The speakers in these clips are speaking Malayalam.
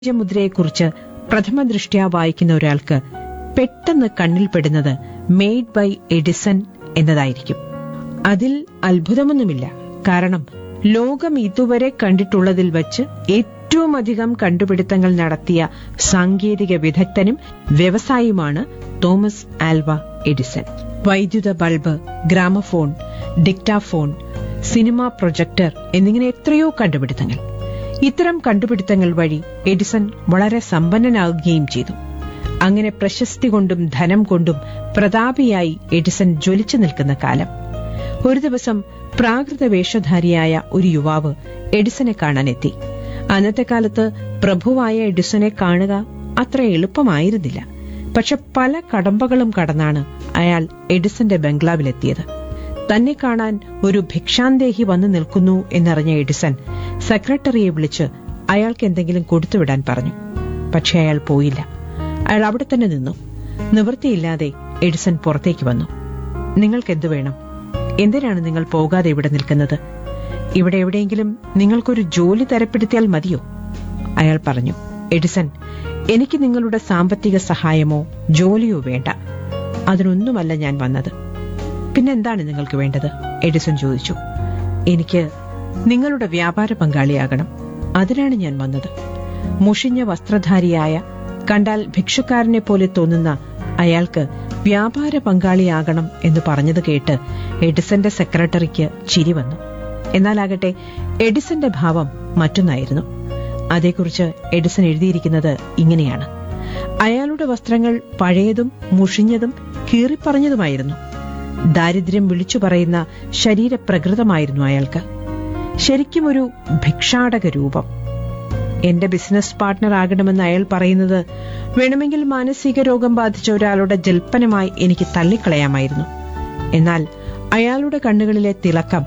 മുദ്രയെക്കുറിച്ച് പ്രഥമ ദൃഷ്ട്യാ വായിക്കുന്ന ഒരാൾക്ക് പെട്ടെന്ന് കണ്ണിൽപ്പെടുന്നത് മെയ്ഡ് ബൈ എഡിസൺ എന്നതായിരിക്കും അതിൽ അത്ഭുതമൊന്നുമില്ല കാരണം ലോകം ഇതുവരെ കണ്ടിട്ടുള്ളതിൽ വച്ച് ഏറ്റവും അധികം കണ്ടുപിടുത്തങ്ങൾ നടത്തിയ സാങ്കേതിക വിദഗ്ധനും വ്യവസായിയുമാണ് തോമസ് ആൽവ എഡിസൺ വൈദ്യുത bulb gramophone dictaphone cinema projector എന്നിങ്ങനെ എത്രയോ കണ്ടുപിടുത്തങ്ങൾ ഇത്തരം കണ്ടുപിടുത്തങ്ങൾ വഴി എഡിസൺ വളരെ സമ്പന്നനാകുകയും ചെയ്തു അങ്ങനെ പ്രശസ്തി കൊണ്ടും ധനം കൊണ്ടും പ്രതാപിയായി എഡിസൺ ജ്വലിച്ചു നിൽക്കുന്ന കാലം ഒരു ദിവസം പ്രാകൃത വേഷധാരിയായ ഒരു യുവാവ് എഡിസനെ കാണാനെത്തി അന്നത്തെ കാലത്ത് പ്രഭുവായ എഡിസനെ കാണുക അത്ര എളുപ്പമായിരുന്നില്ല പക്ഷെ പല കടമ്പകളും കടന്നാണ് അയാൾ എഡിസന്റെ ബംഗ്ലാവിലെത്തിയത് തന്നെ കാണാൻ ഒരു ഭിക്ഷാന്തേഹി വന്നു നിൽക്കുന്നു എന്നറിഞ്ഞ എഡിസൺ സെക്രട്ടറിയെ വിളിച്ച് അയാൾക്ക് എന്തെങ്കിലും കൊടുത്തുവിടാൻ പറഞ്ഞു പക്ഷെ അയാൾ പോയില്ല അയാൾ അവിടെ തന്നെ നിന്നു നിവൃത്തിയില്ലാതെ എഡിസൺ പുറത്തേക്ക് വന്നു നിങ്ങൾക്കെന്തു വേണം എന്തിനാണ് നിങ്ങൾ പോകാതെ ഇവിടെ നിൽക്കുന്നത് ഇവിടെ എവിടെയെങ്കിലും നിങ്ങൾക്കൊരു ജോലി തരപ്പെടുത്തിയാൽ മതിയോ അയാൾ പറഞ്ഞു എഡിസൺ എനിക്ക് നിങ്ങളുടെ സാമ്പത്തിക സഹായമോ ജോലിയോ വേണ്ട അതിനൊന്നുമല്ല ഞാൻ വന്നത് പിന്നെന്താണ് നിങ്ങൾക്ക് വേണ്ടത് എഡിസൺ ചോദിച്ചു എനിക്ക് നിങ്ങളുടെ വ്യാപാര പങ്കാളിയാകണം അതിനാണ് ഞാൻ വന്നത് മുഷിഞ്ഞ വസ്ത്രധാരിയായ കണ്ടാൽ ഭിക്ഷുക്കാരനെ പോലെ തോന്നുന്ന അയാൾക്ക് വ്യാപാര പങ്കാളിയാകണം എന്ന് പറഞ്ഞത് കേട്ട് എഡിസന്റെ സെക്രട്ടറിക്ക് ചിരി വന്നു എന്നാലാകട്ടെ എഡിസന്റെ ഭാവം മറ്റൊന്നായിരുന്നു അതേക്കുറിച്ച് എഡിസൺ എഴുതിയിരിക്കുന്നത് ഇങ്ങനെയാണ് അയാളുടെ വസ്ത്രങ്ങൾ പഴയതും മുഷിഞ്ഞതും കീറിപ്പറഞ്ഞതുമായിരുന്നു ദാരിദ്ര്യം വിളിച്ചു പറയുന്ന ശരീരപ്രകൃതമായിരുന്നു അയാൾക്ക് ശരിക്കും ഒരു ഭിക്ഷാടക രൂപം എന്റെ ബിസിനസ് പാർട്ട്ണർ ആകണമെന്ന് അയാൾ പറയുന്നത് വേണമെങ്കിൽ മാനസിക രോഗം ബാധിച്ച ഒരാളുടെ ജൽപ്പനമായി എനിക്ക് തള്ളിക്കളയാമായിരുന്നു എന്നാൽ അയാളുടെ കണ്ണുകളിലെ തിളക്കം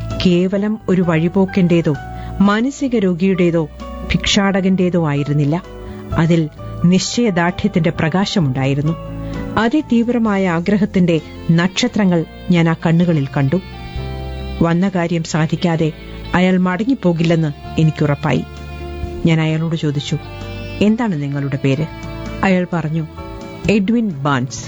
കേവലം ഒരു വഴിപോക്കന്റേതോ മാനസിക രോഗിയുടേതോ ഭിക്ഷാടകന്റേതോ ആയിരുന്നില്ല അതിൽ നിശ്ചയദാർഢ്യത്തിന്റെ പ്രകാശമുണ്ടായിരുന്നു അതിതീവ്രമായ ആഗ്രഹത്തിന്റെ നക്ഷത്രങ്ങൾ ഞാൻ ആ കണ്ണുകളിൽ കണ്ടു വന്ന കാര്യം സാധിക്കാതെ അയാൾ മടങ്ങിപ്പോകില്ലെന്ന് എനിക്കുറപ്പായി ഞാൻ അയാളോട് ചോദിച്ചു എന്താണ് നിങ്ങളുടെ പേര് അയാൾ പറഞ്ഞു എഡ്വിൻ ബാൻസ്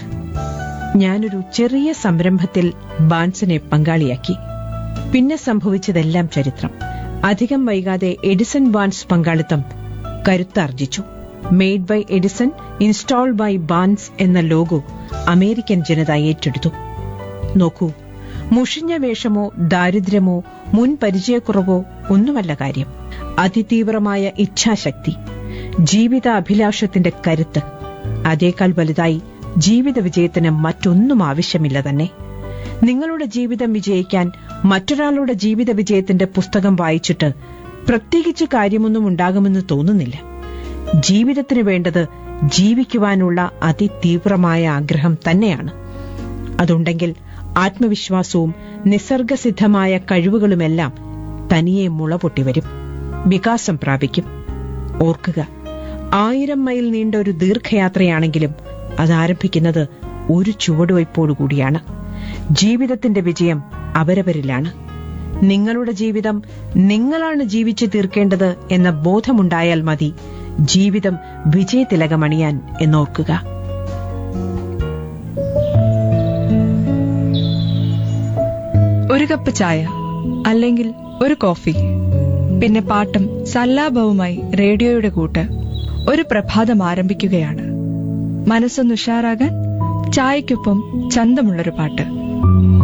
ഞാനൊരു ചെറിയ സംരംഭത്തിൽ ബാൻസിനെ പങ്കാളിയാക്കി പിന്നെ സംഭവിച്ചതെല്ലാം ചരിത്രം അധികം വൈകാതെ എഡിസൺ ബാൻസ് പങ്കാളിത്തം കരുത്താർജിച്ചു made by Edison install by Barnes എന്ന ലോഗോ അമേരിക്കൻ ജനത ഏറ്റെടുത്തു നോക്കൂ മുഷിഞ്ഞ വേഷമോ ദാരിദ്ര്യമോ മുൻ പരിചയക്കുറവോ ഒന്നുമല്ല കാര്യം അതിതീവ്രമായ ഇച്ഛാശക്തി ജീവിത അഭിലാഷത്തിന്റെ കരുത്ത് അതേക്കാൾ വലുതായി ജീവിത വിജയത്തിന് മറ്റൊന്നും ആവശ്യമില്ല തന്നെ നിങ്ങളുടെ ജീവിതം വിജയിക്കാൻ മറ്റൊരാളുടെ ജീവിത വിജയത്തിന്റെ പുസ്തകം വായിച്ചിട്ട് പ്രത്യേകിച്ച് കാര്യമൊന്നും ഉണ്ടാകുമെന്ന് തോന്നുന്നില്ല ജീവിതത്തിന് വേണ്ടത് ജീവിക്കുവാനുള്ള അതിതീവ്രമായ ആഗ്രഹം തന്നെയാണ് അതുണ്ടെങ്കിൽ ആത്മവിശ്വാസവും നിസർഗസിദ്ധമായ കഴിവുകളുമെല്ലാം തനിയെ മുളപൊട്ടിവരും വികാസം പ്രാപിക്കും ഓർക്കുക ആയിരം മൈൽ നീണ്ട ഒരു ദീർഘയാത്രയാണെങ്കിലും അത് ആരംഭിക്കുന്നത് ഒരു ചുവടുവയ്പോടുകൂടിയാണ് ജീവിതത്തിന്റെ വിജയം അവരവരിലാണ് നിങ്ങളുടെ ജീവിതം നിങ്ങളാണ് ജീവിച്ചു തീർക്കേണ്ടത് എന്ന ബോധമുണ്ടായാൽ മതി ജീവിതം വിജയതിലകമണിയാൻ എന്നോർക്കുക ഒരു കപ്പ് ചായ അല്ലെങ്കിൽ ഒരു കോഫി പിന്നെ പാട്ടും സല്ലാപവുമായി റേഡിയോയുടെ കൂട്ട് ഒരു പ്രഭാതം ആരംഭിക്കുകയാണ് മനസ്സൊന്ന് ഉഷാറാകാൻ ചായക്കൊപ്പം ചന്തമുള്ളൊരു പാട്ട്